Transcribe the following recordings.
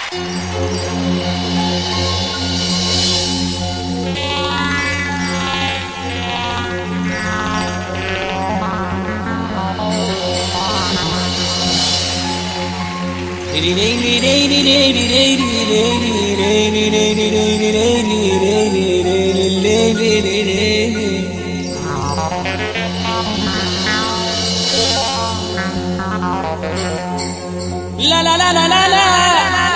لا لا لا لا لا لا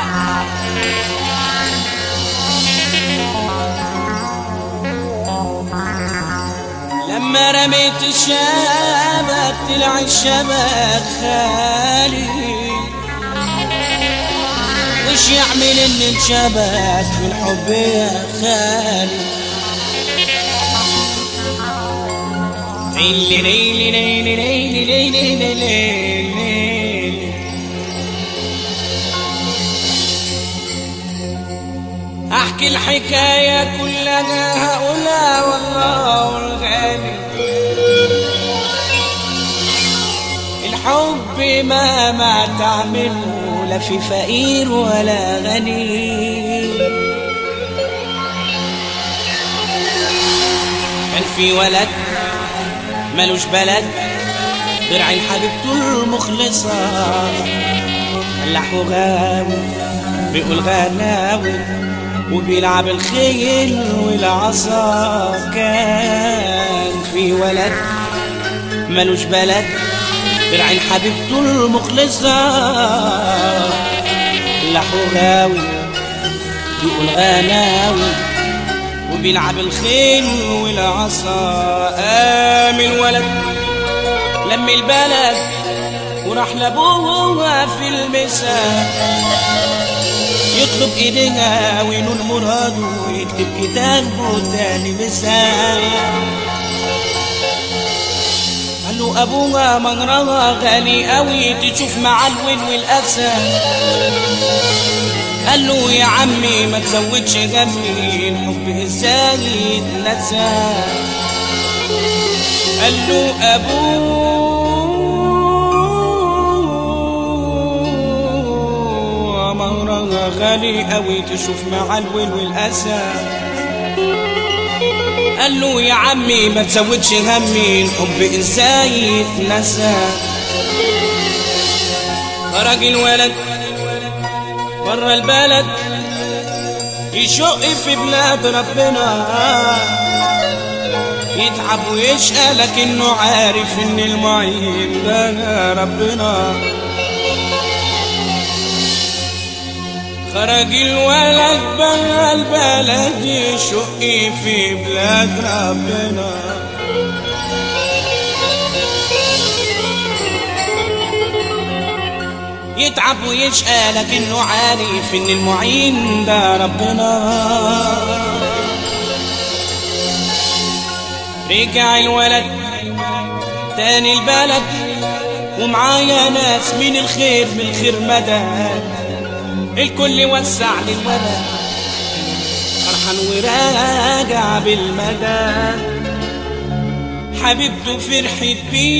لما رميت الشبك طلع الشبك خالي وش يعمل ان الشبك في الحب يا خالي ليلي ليلي ليلي ليلي ليلي ليلي ليلي احكي الحكاية كلها هقولها والله الغالي الحب ما ما تعمله لا في فقير ولا غني كان في ولد ملوش بلد غير عين حبيبته المخلصة فلاح وغاوي بيقول غناوي وبيلعب الخيل والعصا كان في ولد ملوش بلد غير عين حبيبته المخلصة فلاح وغاوي بيقول غناوي وبيلعب الخيل والعصا قام الولد لم البلد وراح لابوها في المساء يطلب ايديها وينول مراده ويكتب كتابه تاني مساء قال له ابوها منرها غالي قوي تشوف مع الول والاسى قال له يا عمي ما تزودش غمي الحب ازاي يتنسى قال له ابوه مرة غالي قوي تشوف مع الول والاسى قال له يا عمي ما تزودش همي الحب ازاي يتنسى خرج الولد برا البلد يشق في بلاد ربنا يتعب ويشقى لكنه عارف ان المعين ده ربنا خرج الولد برا البلد يشق في بلاد ربنا يتعب ويشقى لكنه عارف ان المعين ده ربنا رجع الولد تاني البلد ومعايا ناس من الخير من الخير مدى الكل وسع للولد فرحان وراجع بالمدى حبيبته فرحت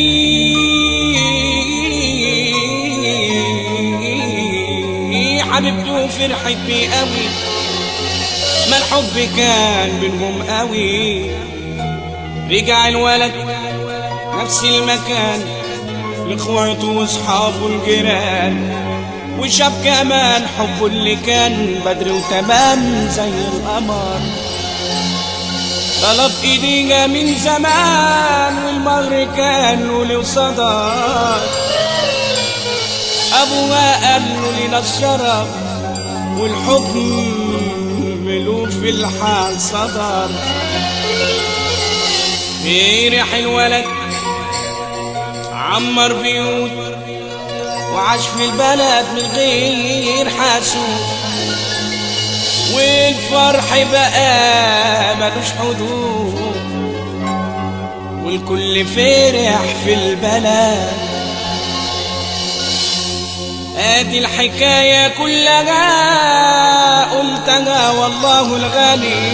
بيه حبيبته فرحت بيه قوي ما الحب كان بينهم قوي رجع الولد نفس المكان لاخواته واصحابه الجيران وشاف كمان حبه اللي كان بدر وتمام زي القمر طلب ايديها من زمان والمهر كان له صدى ابوها قال له لنا الشرف والحكم له في الحال صدر فرح الولد عمر بيوت وعاش في البلد من غير حاسوب والفرح بقى ملوش حدود والكل فرح في البلد ادي الحكاية كلها قلتها والله الغني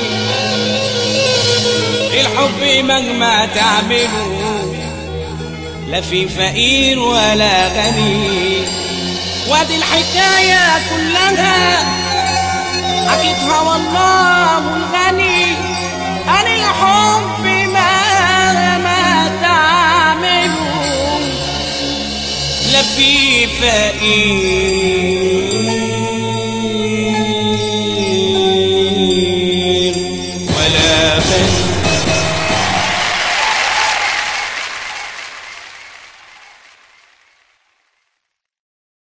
الحب مهما تعمله لا في فقير ولا غني وادي الحكاية كلها حكيتها والله الغني عن الحب ما ما تعملوا لا في فقير ولا غني